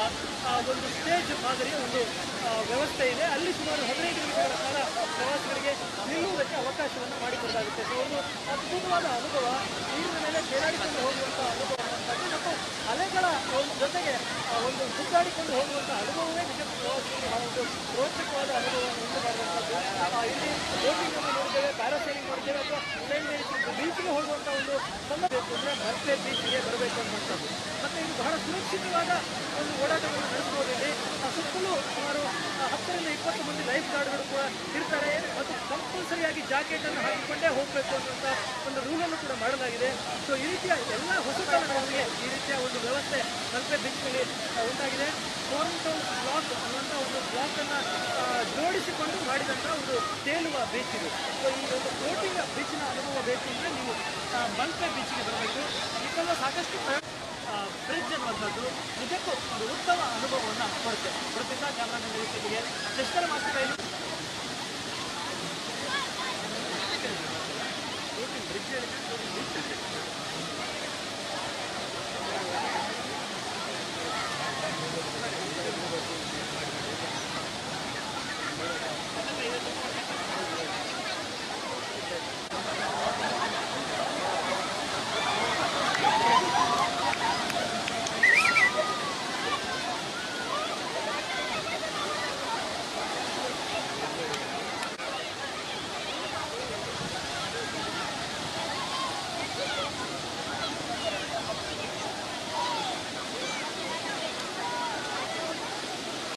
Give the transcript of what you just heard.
ಆ, ಒಂದು ಸ್ಟೇಜ್ ಮಾದರಿಯ ಒಂದು ಆ, ವ್ಯವಸ್ಥೆ ಇದೆ ಅಲ್ಲಿ ಸುಮಾರು ಹದಿನೈದು ನಿಮಿಷಗಳ ಕಾಲ ಪ್ರವಾಸಿಗರಿಗೆ ನಿಲ್ಲುವುದಕ್ಕೆ ಅವಕಾಶವನ್ನು ಮಾಡಿಕೊಡಲಾಗುತ್ತೆ ಸೊ ಒಂದು ಅದ್ಭುತವಾದ ಅನುಭವ ನೀರಿನ ಮೇಲೆ ತೇಲಾಡಿಕೊಂಡು ಹೋಗುವಂಥ ಅನುಭವ ಅನ್ನುವಂಥದ್ದು ಮತ್ತು ಅಲೆಗಳ ಒಂದು ಜೊತೆಗೆ ಆ, ಒಂದು ಸುತ್ತಾಡಿಕೊಂಡು ಹೋಗುವಂಥ ಅನುಭವವೇ ನಿಜಕ್ಕೂ ಪ್ರವಾಸಿಗರಿಗೆ ಬಹಳ ಒಂದು ರೋಚಕವಾದ ಅನುಭವವನ್ನು ಉಂಟು ಮಾಡುವಂಥದ್ದು ಆ, ಇಲ್ಲಿ ಬೋಟಿಂಗ್ ಅನ್ನು ನೋಡಿದ್ದೇವೆ ಪ್ಯಾರಾಸೈಲಿಂಗ್ ನೋಡಿದ್ದೇವೆ ಅಥವಾ ಬೀಚ್ಗೆ ಹೋಗುವಂಥ ಒಂದು ಸಂದರ್ಭ ಅಂದರೆ ಮಲ್ಪೆ ಬೀಚ್ಗೆ ಬರಬೇಕು ಅನ್ನುವಂಥದ್ದು ಮತ್ತು ಇದು ಬಹಳ ಸುರಕ್ಷಿತವಾದ ಒಂದು ಓಡಾಟವನ್ನು ನಡೆಸಬಹುದು ಇಲ್ಲಿ ಆ, ಸುತ್ತಲೂ ಸುಮಾರು ಆ, ಹತ್ತರಿಂದ ಇಪ್ಪತ್ತು ಮಂದಿ ಲೈಫ್ ಗಾರ್ಡ್ಗಳು ಕೂಡ ಇರ್ತಾರೆ ಮತ್ತು ಕಂಪಲ್ಸರಿಯಾಗಿ ಜಾಕೆಟ್ ಅನ್ನು ಹಾಕಿಕೊಂಡೇ ಹೋಗಬೇಕು ಅನ್ನುವಂಥ ಒಂದು ರೂಲನ್ನು ಕೂಡ ಮಾಡಲಾಗಿದೆ ಸೊ ಈ ರೀತಿಯ ಎಲ್ಲ ಹೊಸತನಗಳಿಗೆ ಈ ರೀತಿಯ ಒಂದು ವ್ಯವಸ್ಥೆ ಮಲ್ಪೆ ಬೀಚ್ನಲ್ಲಿ ಆ, ಉಂಟಾಗಿದೆ ಫೋನ್ ಟೌನ್ ಬ್ಲಾಕ್ ಅನ್ನುವಂಥ ಒಂದು ಬ್ಲಾಕನ್ನು ಜೋಡಿಸಿಕೊಂಡು ಮಾಡಿದಂಥ ಒಂದು ತೇಲುವ ಬೀಚ್ ಇದು ಸೊ ಈ ಒಂದು ಫ್ಲೋಟಿಂಗ್ ಬೀಚಿನ ಅನುಭವ ಬೇಕು ಅಂದರೆ ನೀವು ಆ, ಮಲ್ಪೆ ಬೀಚ್ಗೆ ಬರಬೇಕು ಇದೆಲ್ಲ ಸಾಕಷ್ಟು ಬ್ರಿಡ್ಜ್ ಅನ್ನುವಂಥದ್ದು ನಿಜಕ್ಕೂ ಒಂದು ಉತ್ತಮ ಅನುಭವವನ್ನು ಕೊಡುತ್ತೆ ಪ್ರತಿಭಾ ಕ್ಯಾಮ್ರಾಮನ್ ಜೊತೆಗೆ ಶಸ್ಕರ ಮಾಸ್ಟರ್ ಕೈಲಿ ಬ್ರಿಡ್ಜ್